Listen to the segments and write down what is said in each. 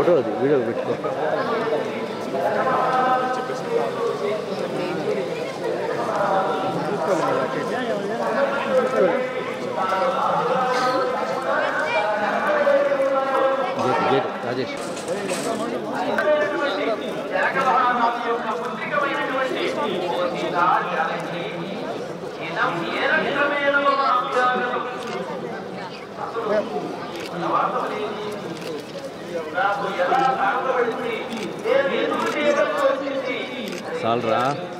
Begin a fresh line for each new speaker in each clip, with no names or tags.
Photo అది video పెట్టుకో gate gate Rajesh చాలరా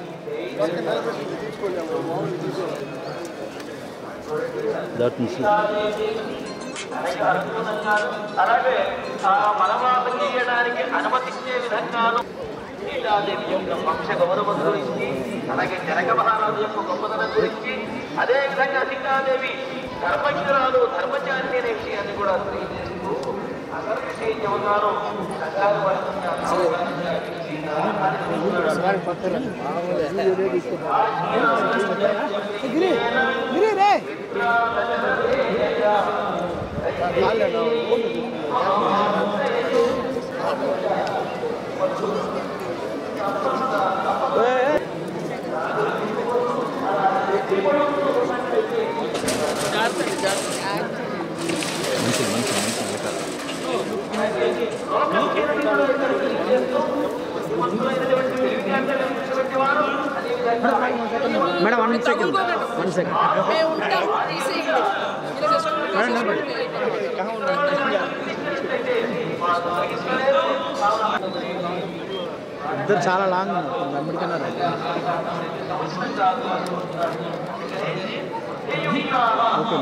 దట్ మిస్
అలాగే ఆ మలవాస చేయడానికి అనుమతించే విధంగాను సీతాదేవి యొక్క వంశ గౌరవం గురించి అలాగే జనక మహారాజు యొక్క గొప్పతనం గురించి అదే విధంగా సీతాదేవి ధర్మజ్ఞురాలు ధర్మచారిణి అనే విషయాన్ని కూడా తెలియజేస్తూ అసలు చెబుతారు సంఘాలు
మంచిది మంచిది మంచిది లెక్క madam one second one second
మేము ఉంటాం తీసేయండి మీరు
ఇద్దరు చాలా లాంగ్ ఉన్నారు అమెరికన్నారు ఓకే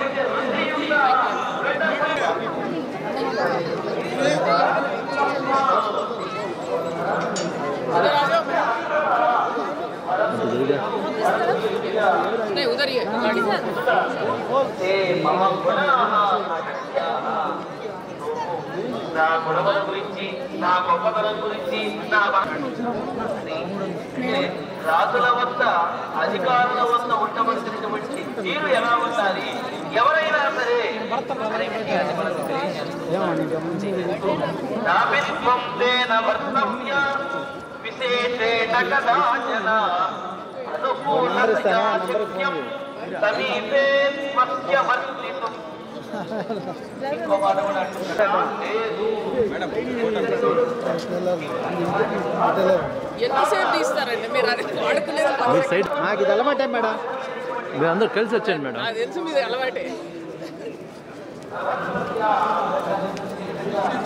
नहीं उधर ही है गाड़ी
నా గొడవల గురించి నా గొప్పతనం గురించి నా బ- రాజుల వద్ద అధికారుల వద్ద ఉండవలసినటువంటి మీరు ఎలా ఉండాలి ఎవరైనా సరే అనే విషయాన్ని మనకు తెలియజేస్తుంది. నాభిత్వం తేన వర్తవ్య విశేషేణ కదాచన అనుకూలతయా శక్యం సమీపే స్వస్య వర్తితుం ఇంకో మాట కూడా అంటున్నాడు. లేదు.
ఎంతసేపు తీస్తారండి మీరు అది వాడుకునేది
మీరు సైడ్ నాకు ఇది అలవాటే మేడం మీరు అందరూ కలిసి వచ్చాను మేడం
నాకు తెలుసు మీది అలవాటే